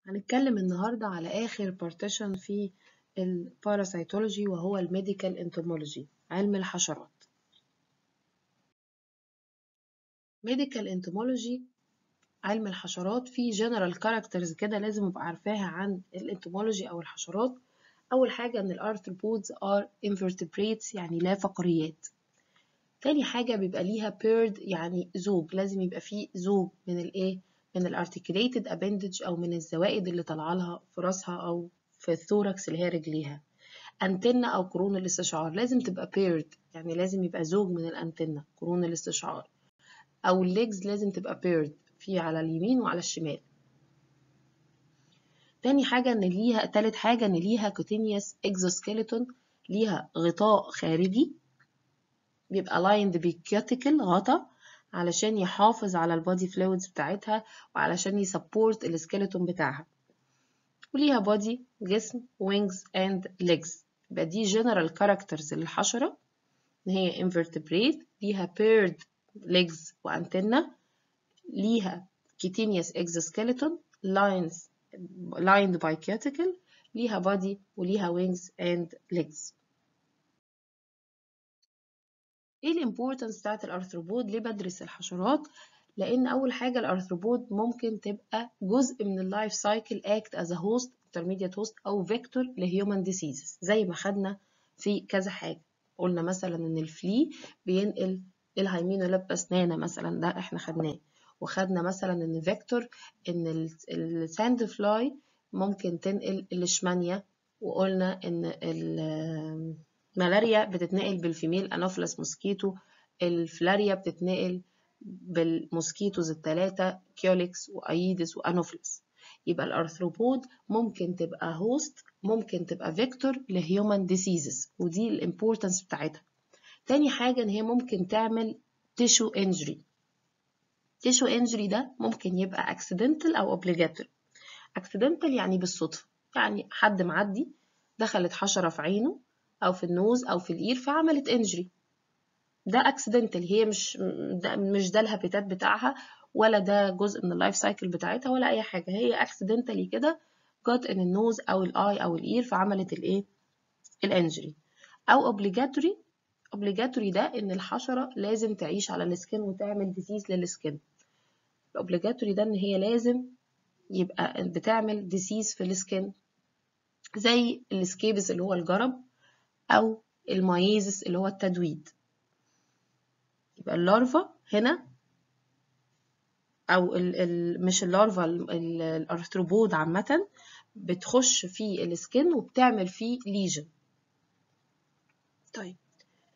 هنتكلم النهاردة على آخر بارتيشن في الباراسيتولوجي وهو الميديكال انتومولوجي علم الحشرات ميديكال انتومولوجي علم الحشرات فيه جنرال كاركترز كده لازم ابقى عارفاها عن الانتومولوجي او الحشرات اول حاجه ان الارثروبودز ار invertebrates يعني لا فقريات تاني حاجه بيبقى ليها بيرد يعني زوج لازم يبقى فيه زوج من الايه من الارتكليتد ابندج او من الزوائد اللي طالعه لها في راسها او في الثوركس اللي هي رجليها انتنة او قرون الاستشعار لازم تبقى بيرد يعني لازم يبقى زوج من الانتنة قرون الاستشعار او الليجز لازم تبقى بيرد في على اليمين وعلى الشمال تاني حاجة ان ليها تالت حاجة ان ليها كوتينيوس اكزوسكيلتون ليها غطاء خارجي بيبقى لايند بكيوتيكل غطا علشان يحافظ على البادي فلويدز بتاعتها وعلشان يسبورت السكيلتون بتاعها وليها بادي جسم wings and legs يبقى دي general characters للحشرة ان هي invertebrate ليها paired legs وانتنة ليها cutaneous exoskeleton lines lined by cuticle ليها body وليها wings and legs ايه الامبورتنس بتاعت الارثروبود ليه بدرس الحشرات لان اول حاجه الارثروبود ممكن تبقى جزء من اللايف سايكل اكت از هوست intermediate host او فيكتور لهيومن ديسيزز زي ما خدنا في كذا حاجه قلنا مثلا ان الفلي بينقل الهيمينولبس نانا مثلا ده احنا خدناه وخدنا مثلا ان فيكتور ان الساند فلاي ممكن تنقل الاشمانيا وقلنا ان الملاريا بتتنقل بالفيميل انوفلس موسكيتو الفلاريا بتتنقل بالموسكيتوز الثلاثة كيوليكس وأيدس وأنوفلس يبقى الأرثروبود ممكن تبقى هوست ممكن تبقى فيكتور لهيومن ديسيزز ودي الامبورتنس بتاعتها تاني حاجة إن هي ممكن تعمل تيشو انجري تيشو انجري ده ممكن يبقى اكسيدنتال أو obligatory اكسيدنتال يعني بالصدفة يعني حد معدي دخلت حشرة في عينه أو في النوز أو في الإير فعملت انجري ده اكسيدنتال هي مش ده مش ده الهابيتات بتاعها ولا ده جزء من اللايف سايكل بتاعتها ولا اي حاجه هي اكسيدنتالي كده جت ان النوز او الاي او الاير فعملت الايه الانجري او اوبليجاتوري اوبليجاتوري ده ان الحشره لازم تعيش على السكن وتعمل ديزيز للسكن الاوبليجاتوري ده ان هي لازم يبقى بتعمل ديزيز في السكن زي السكيبس اللي هو الجرب او المايزس اللي هو التدويد يبقى اللارفا هنا او ال ال مش اللارفا الارثروبود عامه بتخش في السكن وبتعمل فيه ليجن طيب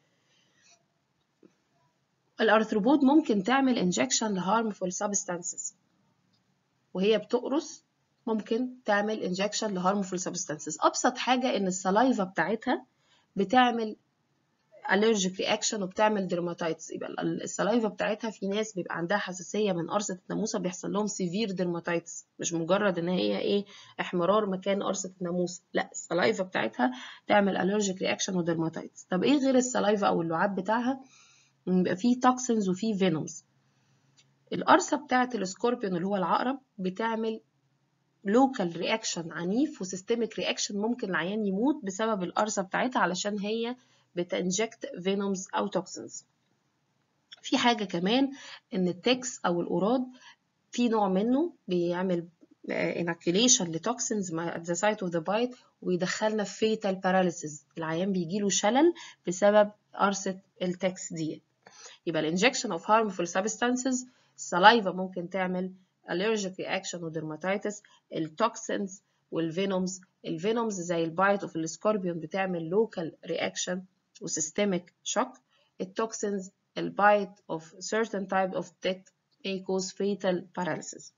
الارثروبود ممكن تعمل انجكشن لهارمفول سبستانسز وهي بتقرص ممكن تعمل انجكشن لهارمفول سبستانسز ابسط حاجه ان السلايفا بتاعتها بتعمل allergic reaction وبتعمل dermatitis يبقى السلايفا بتاعتها في ناس بيبقى عندها حساسيه من قرصه الناموسه بيحصل لهم severe dermatitis مش مجرد ان هي ايه احمرار مكان قرصه الناموسه لا السلايفا بتاعتها تعمل allergic reaction ودرماتايتس طب ايه غير السلايفا او اللعاب بتاعها بيبقى فيه توكسينز وفيه فينومز القرصه بتاعه السكوربيون اللي هو العقرب بتعمل لوكال رياكشن عنيف وسيستميك رياكشن ممكن العيان يموت بسبب القرصه بتاعتها علشان هي بتنجكت فينومز او توكسينز في حاجه كمان ان التكس او القراد في نوع منه بيعمل inoculation لتوكسينز at the site of the bite ويدخلنا في fatal paralysis العيان بيجيله شلل بسبب قرصة التكس دي يبقى الانجكشن of harmful substances السلايفا ممكن تعمل allergic reaction ودرماتيتس التوكسينز والفينومز الفينومز زي البايت اوف السكوربيون بتعمل local reaction وسيستميك شوك التوكسينز البايت of certain type of tick may cause fatal paralysis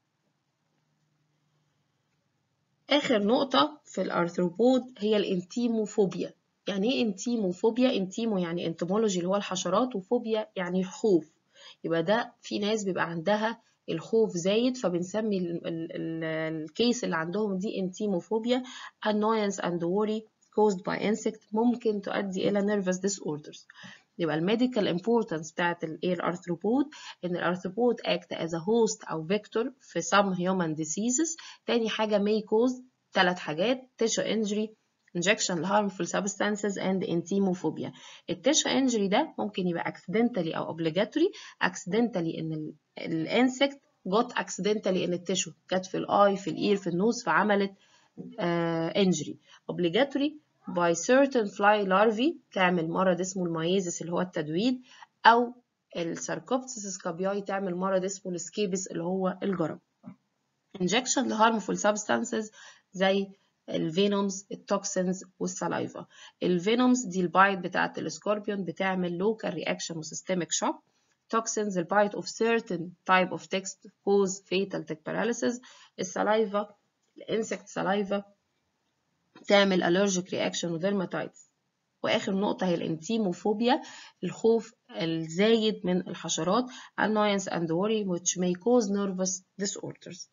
آخر نقطة في الأرثروبود هي الانتيموفوبيا يعني ايه انتيموفوبيا؟ انتيمو يعني انتمولوجي اللي هو الحشرات وفوبيا يعني خوف يبقى ده في ناس بيبقى عندها الخوف زايد فبنسمي الكيس اللي عندهم دي انتيموفوبيا annoyance and worry caused by insect ممكن تؤدي إلى nervous disorders يبقى الميديكال امبورتنس بتاعت الايه الارثروبود ان الارثروبود act as a host او vector في some human diseases تاني حاجه may cause ثلاث حاجات tissue injury injection ل harmful substances and entomophobia التيشو injury ده ممكن يبقى accidentally أو obligatory accidentally إن الانسكت got accidentally إن التيشو جت في الآي في الإير في النوز فعملت uh, injury obligatory by certain fly larvae تعمل مرض اسمه المايزس اللي هو التدويد أو الساركوبتس سكابياي تعمل مرض اسمه السكيبس اللي هو الجرب injection ل harmful substances زي الفينومز التوكسينز والسلايفا الفينومز دي البايت بتاعت السكوربيون بتعمل local reaction وسيستميك shock toxins البايت of certain type of ticks cause fatal tick paralysis السلايفا الانسكت سلايفا تعمل allergic reaction وديرماتايتس واخر نقطه هي الانتيموفوبيا الخوف الزايد من الحشرات annoyance and worry which may cause nervous disorders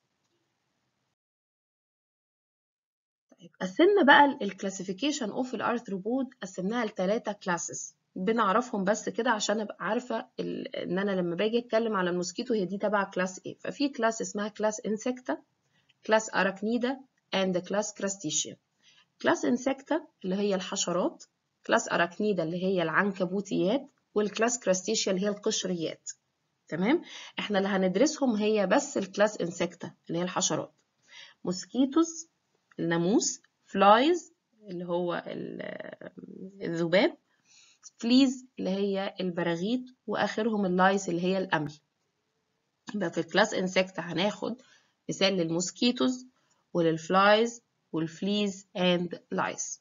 قسمنا بقى الكلاسيفيكيشن اوف الارثروبود قسمناها لثلاثه كلاسز بنعرفهم بس كده عشان ابقى عارفه ان انا لما باجي اتكلم على الموسكيتو هي دي تبع كلاس ايه ففي كلاس اسمها كلاس انسكتا كلاس اراكنيدا اند كلاس كراستيشيا كلاس انسكتا اللي هي الحشرات كلاس اراكنيدا اللي هي العنكبوتيات والكلاس كراستيشيا اللي هي القشريات تمام احنا اللي هندرسهم هي بس الكلاس انسكتا اللي هي الحشرات موسكيتوس الناموس فلايز اللي هو الذباب فليز اللي هي البراغيث واخرهم اللايس اللي هي الامل يبقى في الكلاس انسكت هناخد مثال للموسكيتوز وللفلايز والفليز اند لايس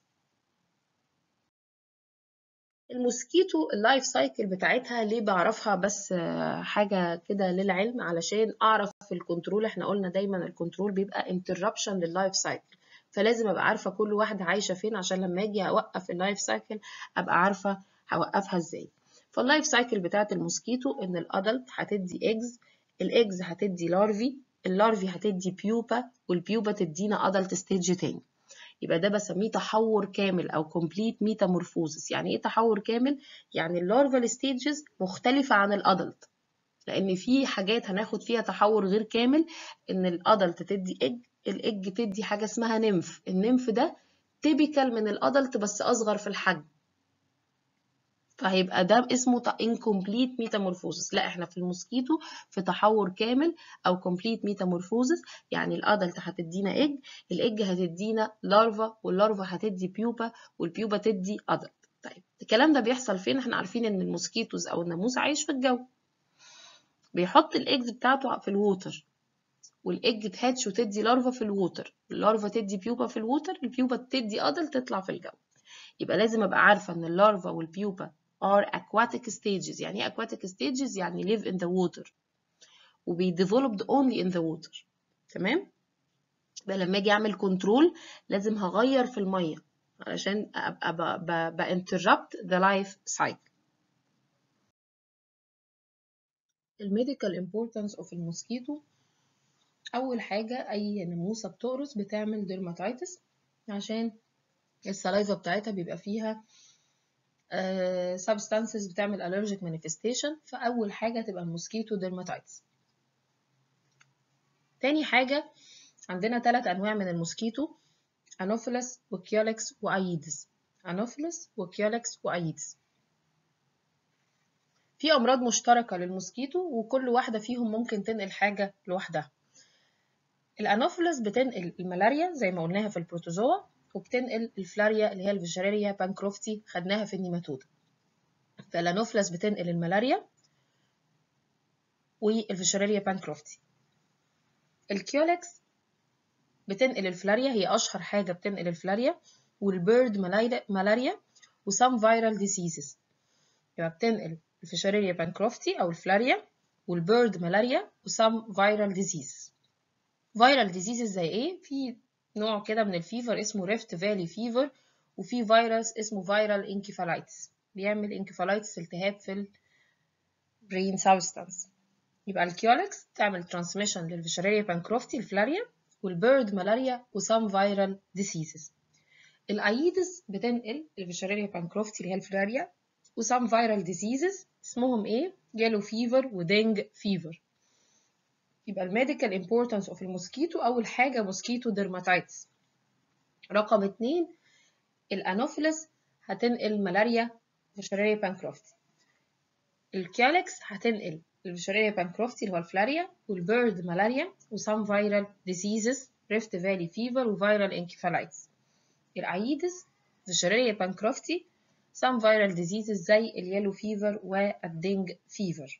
الموسكيتو اللايف سايكل بتاعتها ليه بعرفها بس حاجة كده للعلم علشان أعرف في الكنترول احنا قلنا دايما الكنترول بيبقى interruption لللايف سايكل فلازم أبقى عارفة كل واحدة عايشة فين عشان لما أجي أوقف اللايف سايكل أبقى عارفة هوقفها إزاي فاللايف سايكل بتاعت الموسكيتو إن الأدلت هتدي إيجز الإيجز هتدي لارفي اللارفي هتدي بيوبا والبيوبا تدينا أدلت ستيج تاني يبقى ده بسميه تحور كامل او complete metamorphosis يعني ايه تحور كامل يعني اللارفال ستيجز مختلفة عن الادلت لان في حاجات هناخد فيها تحور غير كامل ان الادلت تدي اج الاج تدي حاجة اسمها نمف النمف ده تيبيكال من الادلت بس اصغر في الحجم فهيبقى ده اسمه incomplete metamorphosis لا احنا في الموسكيتو في تحور كامل او complete metamorphosis يعني الادلت هتدينا ايج الايج هتدينا لارفا واللارفا هتدي بيوبا والبيوبا تدي ادلت طيب الكلام ده بيحصل فين احنا عارفين ان الموسكيتوز او الناموس عايش في الجو بيحط الايجز بتاعته في الووتر والايج تهاتش وتدي لارفا في الووتر اللارفا تدي بيوبا في الووتر البيوبا تدي ادلت تطلع في الجو يبقى لازم ابقى عارفه ان اللارفا والبيوبا are aquatic stages يعني ايه aquatic stages يعني live in the water وبي developed only in the water تمام يبقى لما اجي اعمل كنترول لازم هغير في الميه علشان ابقى ب interrupt the life cycle الميديكال importance of الموسكيتو اول حاجه اي ناموسه بتقرص بتعمل ديرماتيتس عشان السلايفا بتاعتها بيبقى فيها Uh, substances بتعمل allergic manifestation فأول حاجة تبقى الموسكيتو dermatitis تاني حاجة عندنا ثلاث أنواع من الموسكيتو أنوفيلس وكيولكس وأيدس أنوفيلس وكيولكس وأيدس في أمراض مشتركة للموسكيتو وكل واحدة فيهم ممكن تنقل حاجة لوحدها الأنوفيلس بتنقل الملاريا زي ما قلناها في البروتوزوا وبتنقل الفلاريا اللي هي الفيشاريريا بانكروفتي خدناها في النيماتودا فالانوفلس بتنقل الملاريا والفيشاريريا بانكروفتي الكيولكس بتنقل الفلاريا هي اشهر حاجه بتنقل الفلاريا والبيرد ملاريا وسام فيرال ديسيزز يبقى بتنقل الفيشاريريا بانكروفتي او الفلاريا والبيرد ملاريا وسام فيرال ديزيز فيرال ديزيزز زي ايه في نوع كده من الفيفر اسمه ريفت فالي فيفر وفي فيروس اسمه فيرال انكفالايتس بيعمل انكفالايتس التهاب في البرين سابستانس يبقى الكيولكس تعمل ترانسميشن للفيشاريريا بانكروفتي الفلاريا والبيرد ملاريا وسام فيرال ديسيزز الايدس بتنقل الفيشاريريا بانكروفتي اللي هي الفلاريا وسام فيرال ديزيزز اسمهم ايه يلو فيفر ودينج فيفر يبقى الميديكال امبورتانس اوف الموسكيتو اول حاجه موسكيتو ديرماتايتس رقم اتنين الانوفيلس هتنقل ملاريا فيشرية بانكروفتي الكالكس هتنقل الفيشرية بانكروفتي اللي هو الفلاريا والبيرد ملاريا وسام فيرال ديزيزز ريفت فالي فيفر وفيرال انكفالايتس الايدس فيشرية بانكروفتي سام فيرال ديزيزز زي اليلو فيفر والدينج فيفر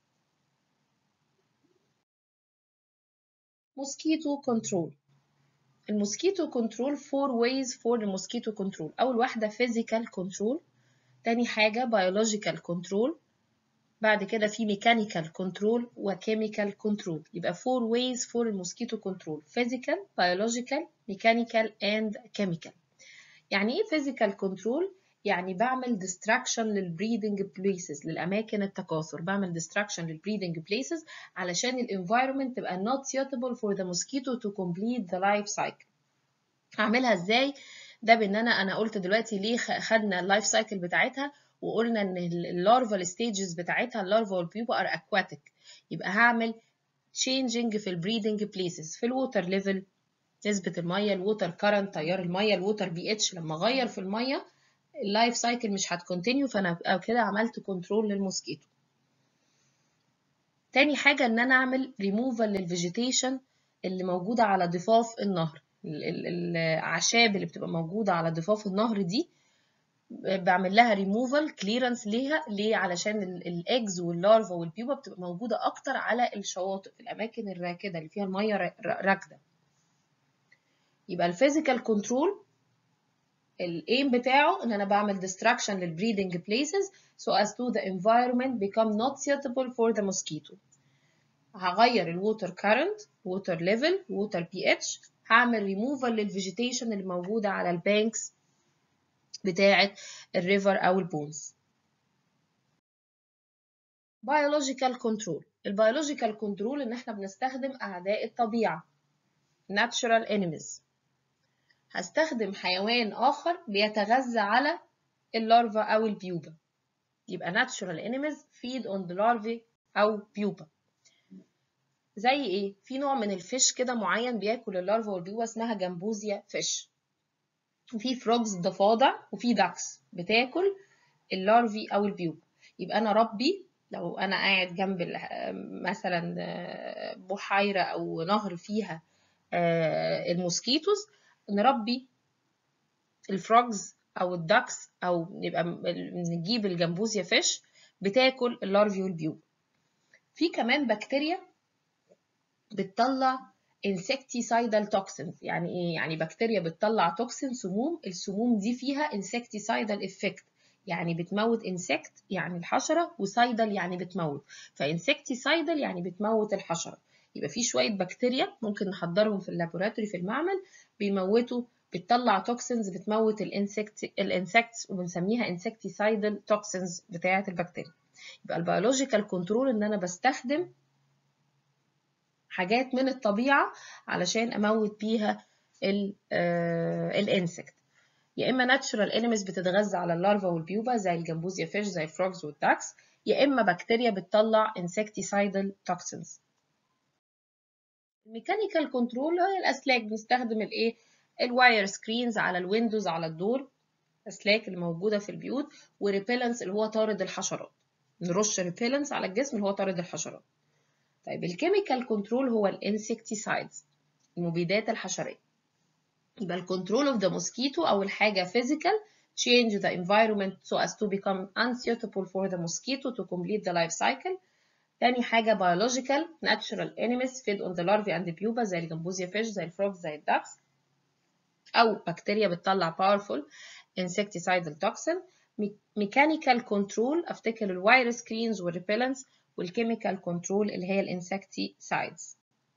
موسكيتو كنترول الموسكيتو كنترول فور ويز فور الموسكيتو كنترول اول واحده فيزيكال كنترول تاني حاجه بيولوجيكال كنترول بعد كده في ميكانيكال كنترول وكيميكال كنترول يبقى فور ويز فور الموسكيتو كنترول فيزيكال بيولوجيكال ميكانيكال اند كيميكال يعني ايه فيزيكال كنترول يعني بعمل ديستراكشن للبريدنج بليسز للاماكن التكاثر بعمل ديستراكشن للبريدنج بليسز علشان الانفايرمنت تبقى not suitable for the mosquito to complete the life cycle هعملها ازاي ده بان انا انا قلت دلوقتي ليه خدنا اللايف سايكل بتاعتها وقلنا ان اللارفال ستيجز بتاعتها اللارفا والبيوبا ار اكواتيك يبقى هعمل changing في البريدنج بليسز في الووتر ليفل نسبة المية الووتر كارنت تيار المية الووتر بي اتش لما اغير في المية اللايف سايكل مش هتكونتينيو فانا كده عملت كنترول للموسكيتو تاني حاجة ان انا اعمل ريموفال للفيجيتيشن اللي موجودة على ضفاف النهر الاعشاب اللي بتبقى موجودة على ضفاف النهر دي بعمل لها ريموفال كليرنس ليها ليه علشان الايجز واللارفا والبيوبا بتبقى موجودة اكتر على الشواطئ في الاماكن الراكدة اللي فيها المية راكدة يبقى الفيزيكال كنترول الايم بتاعه ان انا بعمل destruction للبريدنج places so as to the environment become not suitable for the mosquito هغير الووتر current water level water pH هعمل removal للفيجيتيشن اللي موجودة على البانكس بتاعة الريفر أو البونز biological control البيولوجيكال كنترول ان احنا بنستخدم اعداء الطبيعة natural enemies هستخدم حيوان آخر بيتغذى على اللارفا أو البيوبا يبقى natural enemies feed on the larvae أو بيوبا زي إيه؟ في نوع من الفيش كده معين بياكل اللارفا والبيوبا اسمها جامبوزيا فيش وفي فروجز ضفادع وفي داكس بتاكل اللارفي أو البيوبا يبقى أنا ربي لو أنا قاعد جنب مثلا بحيرة أو نهر فيها الموسكيتوز نربي الفروجز او الدكس او يبقى نجيب الجمبوزيا فيش بتاكل اللارفي والبيوب في كمان بكتيريا بتطلع insecticidal toxins يعني ايه يعني بكتيريا بتطلع توكسين سموم السموم دي فيها insecticidal effect يعني بتموت insect يعني الحشرة وسايدل يعني بتموت فانسكتيسايدل يعني بتموت الحشرة يبقى في شوية بكتيريا ممكن نحضرهم في اللابوراتوري في المعمل بيموتوا بتطلع توكسينز بتموت الانسكت الانسكتس وبنسميها انسكتيسايدال توكسينز بتاعه البكتيريا يبقى البيولوجيكال كنترول ان انا بستخدم حاجات من الطبيعه علشان اموت بيها الانسكت يا اما ناتشورال انيميز بتتغذى على اللارفا والبيوبا زي الجمبوزيا فيش زي الفروجز والداكس يا اما بكتيريا بتطلع انسكتيسايدال توكسينز الميكانيكال كنترول هي الاسلاك بنستخدم الايه الواير سكرينز على الويندوز على الدور الاسلاك اللي موجوده في البيوت وريبيلنس اللي هو طارد الحشرات نرش ريبيلنس على الجسم اللي هو طارد الحشرات طيب الكيميكال كنترول هو الانسكتيسايدز المبيدات الحشريه يبقى الكنترول اوف ذا موسكيتو اول حاجه physical change the environment so as to become unsuitable for the mosquito to complete the life cycle تاني حاجة biological natural enemies feed on the larvae and the pupa زي الجمبوزيا فيش زي الفروج زي الدكس أو بكتيريا بتطلع powerful insecticidal toxin mechanical control أفتكر الواير سكرينز والريبيلنس والكيميكال كنترول اللي هي الانسكتيسايدز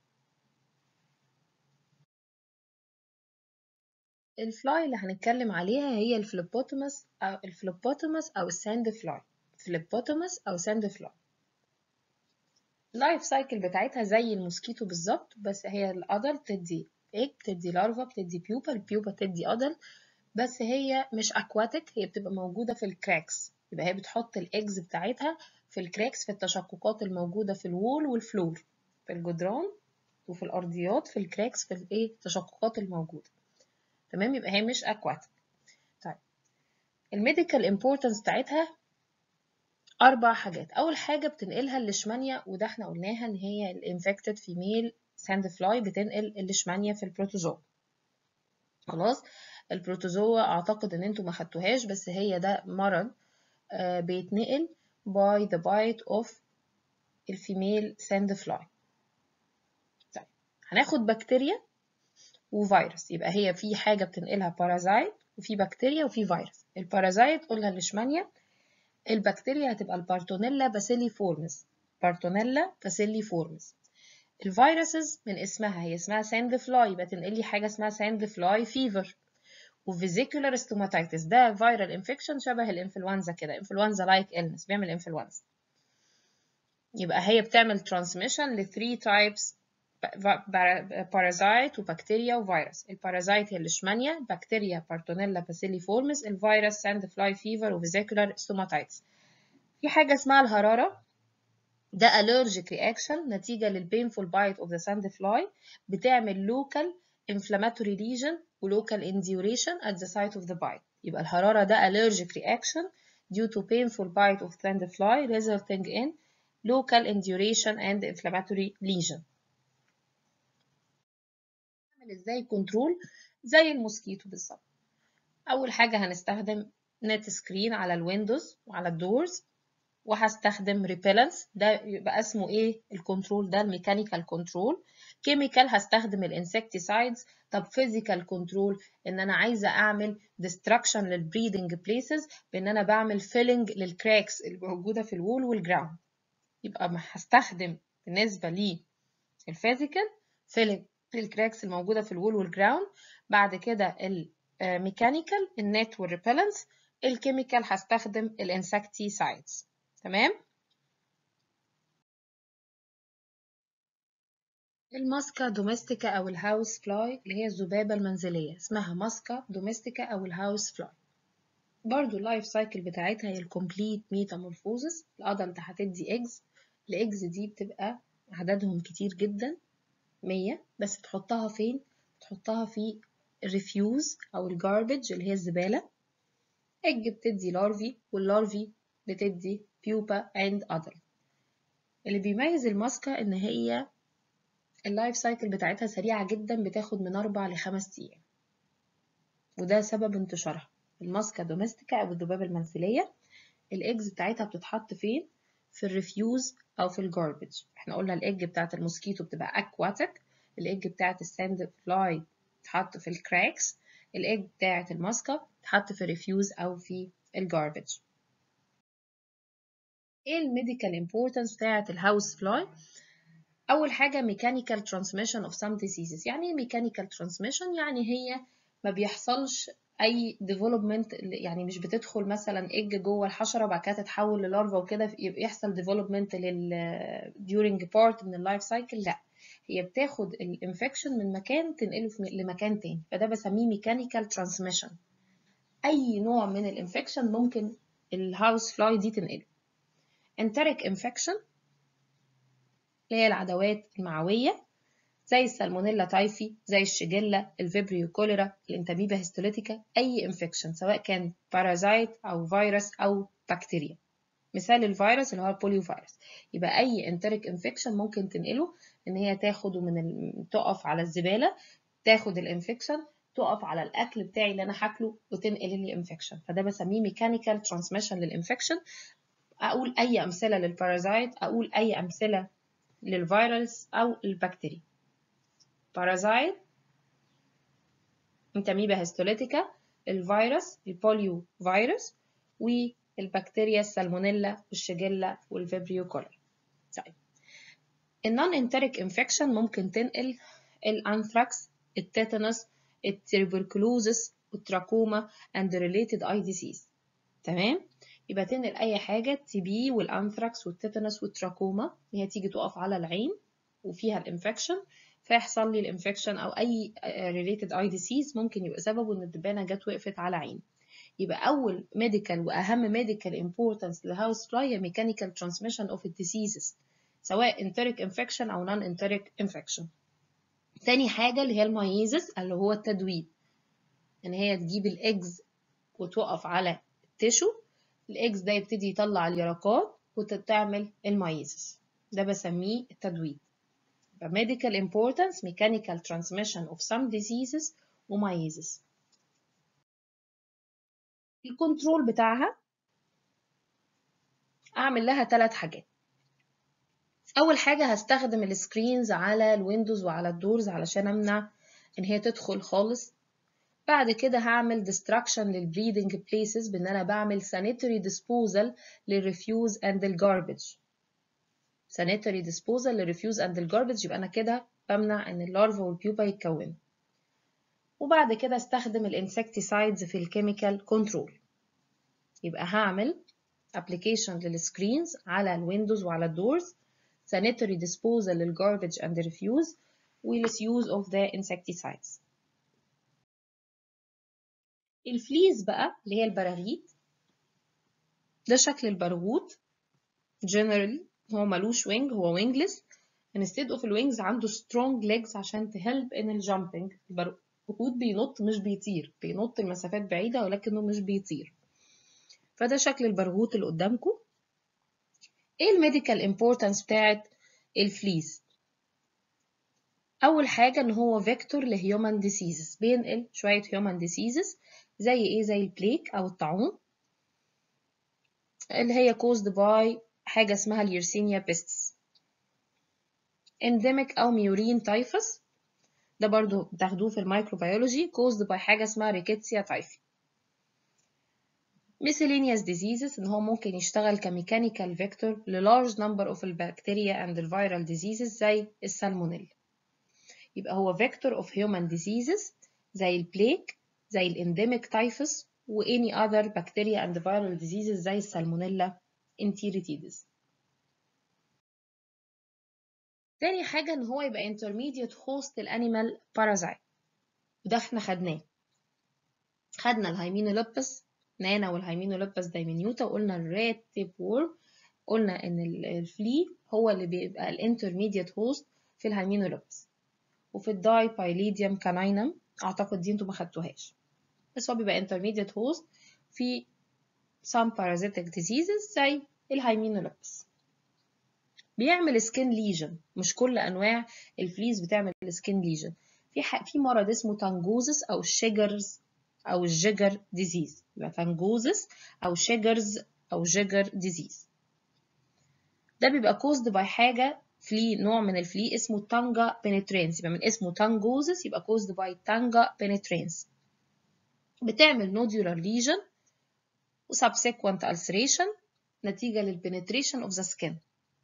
الفلاي اللي هنتكلم عليها هي الفلوبوتومس أو الفلوبوتومس أو الساند فلاي فلوبوتومس أو ساند فلاي اللايف سايكل بتاعتها زي الموسكيتو بالظبط بس هي الادلت بتدي ايج بتدي لارفا بتدي بيوبا البيوبا بتدي ادلت بس هي مش اكواتيك هي بتبقى موجودة في الكراكس يبقى هي بتحط الايجز بتاعتها في الكراكس في التشققات الموجودة في الوول والفلور في الجدران وفي الأرضيات في الكراكس في الايه التشققات الموجودة تمام يبقى هي مش أكواتيك طيب الميديكال امبورتنس بتاعتها أربع حاجات أول حاجة بتنقلها الليشمانيا وده احنا قلناها إن هي الانفكتد فيميل ساند فلاي بتنقل الليشمانيا في البروتوزوا خلاص البروتوزوا أعتقد إن انتوا ما خدتوهاش بس هي ده مرض آه بيتنقل by the bite of الفيميل ساند فلاي طيب هناخد بكتيريا وفيروس يبقى هي في حاجة بتنقلها بارازايت وفي بكتيريا وفي فيروس البارازايت قلنا الليشمانيا البكتيريا هتبقى البارتونيلا باسيلي فورمز بارتونيلا باسيلي فورمز الفيروسز من اسمها هي اسمها ساند فلاي يبقى تنقلي حاجة اسمها ساند فلاي فيفر وفيزيكولار ستوماتيتس ده فيرال انفكشن شبه الانفلونزا كده انفلونزا لايك illness بيعمل انفلونزا يبقى هي بتعمل ترانسميشن ل 3 تايبس بارازايت وبكتيريا وفيروس البارازايت هي الليشمانيا بكتيريا بارتونيلا باسيلي فورمز الفيروس ساند فلاي فيفر وفيزيكولار ستوماتيتس في حاجة اسمها الهرارة ده allergic reaction نتيجة للبينفول بايت of the sand fly بتعمل local inflammatory lesion و local induration at the site of the bite يبقى الحرارة ده allergic reaction due to painful bite of sand fly resulting in local induration and inflammatory lesion نعمل ازاي كنترول زي الموسكيتو بالظبط اول حاجة هنستخدم نت سكرين على الويندوز وعلى الدورز وهستخدم ريبيلنس ده يبقى اسمه ايه الكنترول ده الميكانيكال كنترول كيميكال هستخدم الانسكتيسايدز طب فيزيكال كنترول ان انا عايزه اعمل ديستراكشن للبريدنج بليسز بان انا بعمل فيلنج للكراكس الموجوده في الوول والجراوند يبقى هستخدم بالنسبه للفيزيكال فيلنج للكراكس الموجوده في الوول والجراوند بعد كده الميكانيكال النت والريبيلنس الكيميكال هستخدم الانسكتيسايدز تمام الماسكا دوميستيكا أو الهاوس فلاي اللي هي الذبابة المنزلية اسمها ماسكا دوميستيكا أو الهاوس فلاي برضو اللايف سايكل بتاعتها هي الكومبليت ميتامورفوزس الأدلت هتدي إيجز الإيجز دي بتبقى عددهم كتير جدا مية بس تحطها فين؟ تحطها في الريفيوز أو الجاربج اللي هي الزبالة إج بتدي لارفي واللارفي بتدي بيوبا and adult اللي بيميز الماسكة إن هي اللايف سايكل بتاعتها سريعة جدا بتاخد من أربع لخمس أيام وده سبب انتشارها الماسكا دوميستيكا أو الذبابة المنزلية الإيجز بتاعتها بتتحط فين؟ في الريفيوز أو في الجاربج احنا قلنا الإيج بتاعت الموسكيتو بتبقى أكواتيك الإيج بتاعت الساند فلاي بتتحط في الكراكس الإيج بتاعت الماسكا بتتحط في الريفيوز أو في الجاربج ايه الميديكال امبورتنس بتاعت الهاوس فلاي اول حاجه ميكانيكال ترانسميشن اوف سام ديزيزز يعني ايه ميكانيكال ترانسميشن يعني هي ما بيحصلش اي ديفلوبمنت يعني مش بتدخل مثلا ايج جوه الحشره وبعد كده تتحول للارفا وكده يحصل ديفلوبمنت لل during بارت من اللايف سايكل لا هي بتاخد الانفكشن من مكان تنقله لمكان تاني فده بسميه ميكانيكال ترانسميشن اي نوع من الانفكشن ممكن الهاوس فلاي دي تنقله enteric infection اللي هي العدوات المعوية زي السالمونيلا تايفي زي الشجلة الفيبريو كوليرا الانتاميبا هيستوليتيكا أي انفكشن سواء كان بارازايت أو فيروس أو بكتيريا مثال الفيروس اللي هو البوليو فيروس يبقى أي انتريك انفكشن ممكن تنقله إن هي تاخده من ال... تقف على الزبالة تاخد الانفكشن تقف على الأكل بتاعي اللي أنا هاكله وتنقل لي انفكشن فده بسميه ميكانيكال ترانسميشن للانفكشن أقول أي أمثلة للبارازايت أقول أي أمثلة للفيروس أو البكتيريا بارازايت انتاميبا هيستوليتيكا الفيروس البوليو فيروس والبكتيريا السالمونيلا والشجلة والفيبريو كولر طيب النون انتريك انفكشن ممكن تنقل الانثراكس التيتانوس التربركلوزس والتراكوما and related eye disease تمام يبقى تنقل اي حاجه تي بي والانثراكس والتيتانوس والتراكوما هي تيجي تقف على العين وفيها الانفكشن فيحصل لي الانفكشن او اي related eye disease ممكن يبقى سببه ان الدبانه جت وقفت على عين يبقى أول medical وأهم medical importance للهاوس فلاي هي mechanical transmission of diseases سواء enteric infection أو non enteric infection تاني حاجة اللي هي الميزز اللي هو التدويب إن هي تجيب الإجز وتوقف على التشو الإجز ده يبتدي يطلع اليرقات وتعمل الميزز ده بسميه التدويب يبقى medical importance mechanical transmission of some diseases وميزز الكنترول بتاعها اعمل لها ثلاث حاجات اول حاجه هستخدم السكرينز على الويندوز وعلى الدورز علشان امنع ان هي تدخل خالص بعد كده هعمل destruction للبريدنج بليسز بان انا بعمل sanitary disposal للريفيوز اند الجاربج sanitary disposal للريفيوز اند الجاربج يبقى انا كده بمنع ان اللارفا والبيوبا يتكونوا وبعد كده استخدم الانسكتيسايدز في الكيميكال كنترول يبقى هعمل application للسكرينز على الويندوز وعلى الدورز sanitary disposal للgarbage and the refuse والuse of the insecticides الفليز بقى اللي هي البراغيث ده شكل البرغوث generally هو ملوش wing هو wingless instead of الوينجز عنده strong legs عشان تهلب in الجامبنج البرغوث بينط مش بيطير بينط المسافات بعيدة ولكنه مش بيطير فده شكل البرغوث اللي قدامكم ايه الميديكال امبورتانس بتاعت الفليز اول حاجه ان هو فيكتور لهيومن ديسيزز بينقل شويه هيومن ديسيزز زي ايه زي البليك او الطاعون اللي هي caused by حاجه اسمها اليرسينيا بيستس endemic او ميورين تايفس ده برضو بتاخدوه في الميكروبيولوجي caused by حاجه اسمها ريكيتسيا تايفي miscellaneous diseases ان هو ممكن يشتغل كميكانيكال فيكتور ل large number of البكتيريا and viral diseases زي السالمونيلا يبقى هو vector of human diseases زي البليك زي الانديميك تايفس و any other bacteria and viral diseases زي السالمونيلا enteritidis تاني حاجة ان هو يبقى intermediate host الانيمال parasite وده احنا خدناه خدنا الهيمينولوبس نانا والهيمينولوبس دايمنيوتا وقلنا الرات تيب وورم قلنا ان الفلي هو اللي بيبقى الانترميديت هوست في الهيمينولوبس وفي الداي بايليديوم كاناينم اعتقد دي انتوا ما خدتوهاش بس هو بيبقى intermediate host في some parasitic diseases زي الهيمينولوبس بيعمل سكين ليجن مش كل انواع الفليز بتعمل سكين ليجن في في مرض اسمه تانجوزس او شيجرز او الجيجر ديزيز يبقى تانجوزس او شيجرز او جيجر ديزيز ده بيبقى كوزد باي حاجه فلي نوع من الفلي اسمه تانجا بينيترينس يبقى من اسمه تانجوزس يبقى كوزد باي تانجا بينيترينس بتعمل نودولار ليجن وسبسيكوينت ulceration نتيجة للبنتريشن اوف ذا سكين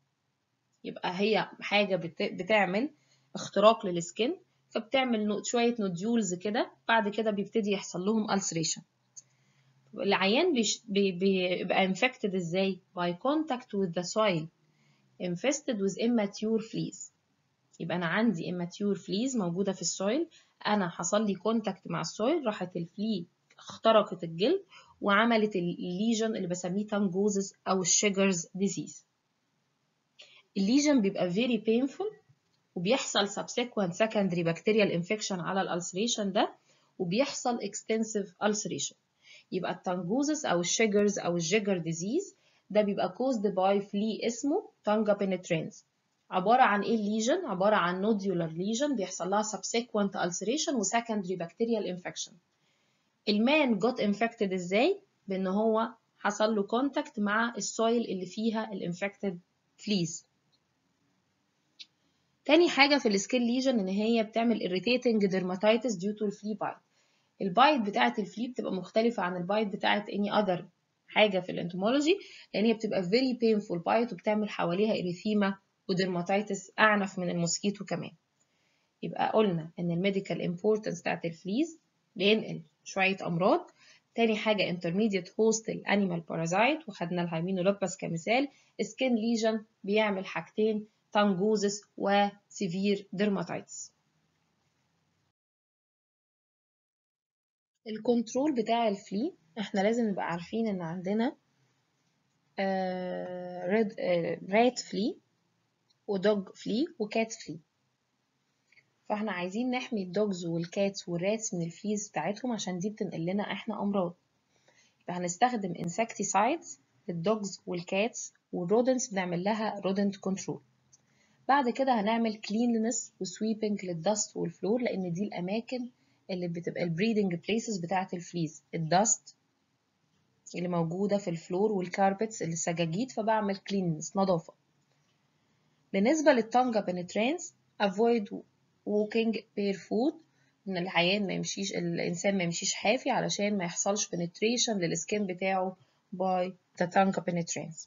يبقى هي حاجة بتعمل اختراق للسكين فبتعمل شوية نوديولز كده بعد كده بيبتدي يحصل لهم ulceration العيان بيش بي بيبقى infected ازاي by contact with the soil infested with immature fleas يبقى انا عندي immature fleas موجودة في السويل انا حصل لي كونتاكت مع السويل راحت الفلي اخترقت الجلد وعملت الليجن اللي بسميه تانجوزس او الشيجرز ديزيز الليجن بيبقى very painful وبيحصل subsequent secondary bacterial infection على الالسريشن ده وبيحصل extensive ulceration يبقى التانجوزس او الشيجرز او الجيجر ديزيز ده بيبقى caused by flea اسمه تانجا penetrans عبارة عن ايه الليجن؟ عبارة عن nodular lesion بيحصل لها subsequent ulceration و secondary bacterial infection المان got infected ازاي؟ بان هو حصل له contact مع السويل اللي فيها الانفكتد fleas تاني حاجة في السكين ليجن إن هي بتعمل irritating dermatitis due to الفلي بايت البايت بتاعة الفلي بتبقى مختلفة عن البايت بتاعة any other حاجة في الانتومولوجي لأن هي بتبقى very painful بايت وبتعمل حواليها إريثيما ودرماتيتس أعنف من الموسكيتو كمان يبقى قلنا إن الميديكال امبورتنس بتاعة الفليز بينقل شوية أمراض تاني حاجة intermediate host الانيمال بارازايت وخدنا الهيمينولوباس كمثال سكين ليجن بيعمل حاجتين تانجوزس وسيفير ديرماتايتس الكنترول بتاع الفلي احنا لازم نبقى عارفين ان عندنا ريد رات فلي ودوج فلي وكات فلي فاحنا عايزين نحمي الدوجز والكاتس والراتس من الفليز بتاعتهم عشان دي بتنقل لنا احنا امراض يبقى هنستخدم insecticides للدوجز والكاتس والرودنتس بنعمل لها rodent كنترول بعد كده هنعمل cleanliness وسويبنج للدست والفلور لان دي الاماكن اللي بتبقى البريدنج بليسز بتاعه الفليز الدست اللي موجوده في الفلور والكاربتس اللي السجاجيد فبعمل cleanliness نظافه بالنسبه للتانجا penetrans avoid walking barefoot ان العيان ما يمشيش الانسان ما يمشيش حافي علشان ما يحصلش penetration للسكين بتاعه by the tongue penetrans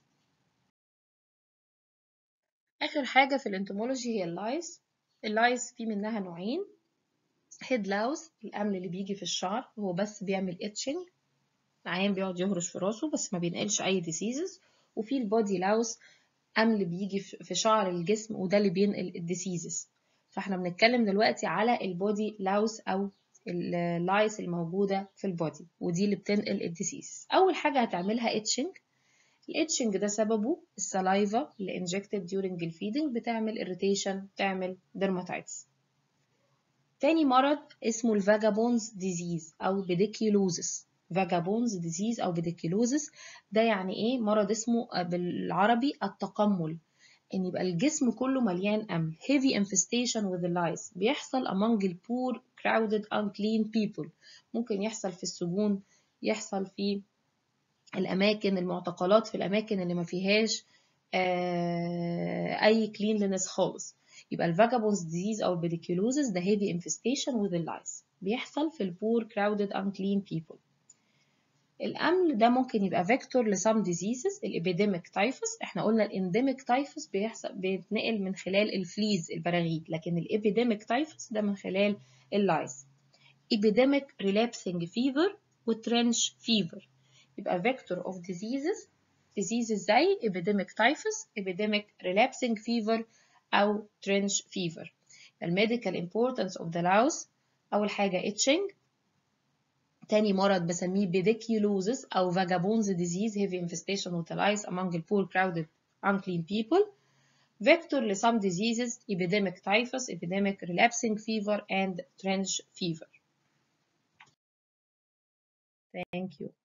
اخر حاجه في الانتمولوجي هي اللايس اللايس في منها نوعين هيد لاوس الامل اللي بيجي في الشعر هو بس بيعمل اتشنج العيان بيقعد يهرش في راسه بس ما بينقلش اي ديسيزز وفي البودي لاوس امل بيجي في شعر الجسم وده اللي بينقل الديسيزز فاحنا بنتكلم دلوقتي على البودي لاوس او اللايس الموجوده في البودي ودي اللي بتنقل الديسيز اول حاجه هتعملها اتشنج الاتشنج ده سببه السلايفا اللي انجكتد during الفيدنج بتعمل irritation بتعمل dermatitis تاني مرض اسمه الفاجابونز ديزيز او بديكيولوزس فاجابونز ديزيز او بديكيولوزس ده يعني ايه مرض اسمه بالعربي التقمل ان يبقى الجسم كله مليان امل heavy infestation with the lice بيحصل among the poor crowded unclean people ممكن يحصل في السجون يحصل في الاماكن المعتقلات في الاماكن اللي ما فيهاش اي cleanliness خالص يبقى الفاجابونز ديزيز او البيديكيولوزس ده heavy infestation with the lice بيحصل في البور crowded unclean people الأمل ده ممكن يبقى فيكتور لسام ديزيزز الإبيديميك تايفس احنا قلنا الانديميك تايفس بيحصل بيتنقل من خلال الفليز البراغيث لكن الإبيديميك تايفس ده من خلال اللايس إبيديميك ريلابسنج فيفر وترنش فيفر يبقى فيكتور اوف ديزيزز ديزيزز زي إبيديميك تايفس إبيديميك ريلابسنج فيفر أو ترنش فيفر الميديكال امبورتانس اوف ذا لاوس أول حاجة اتشنج تاني مرض بسميه بديكيولوزس أو vagabond's disease heavy infestation with the lice among the poor crowded unclean people vector لsome diseases epidemic typhus epidemic relapsing fever and trench fever Thank you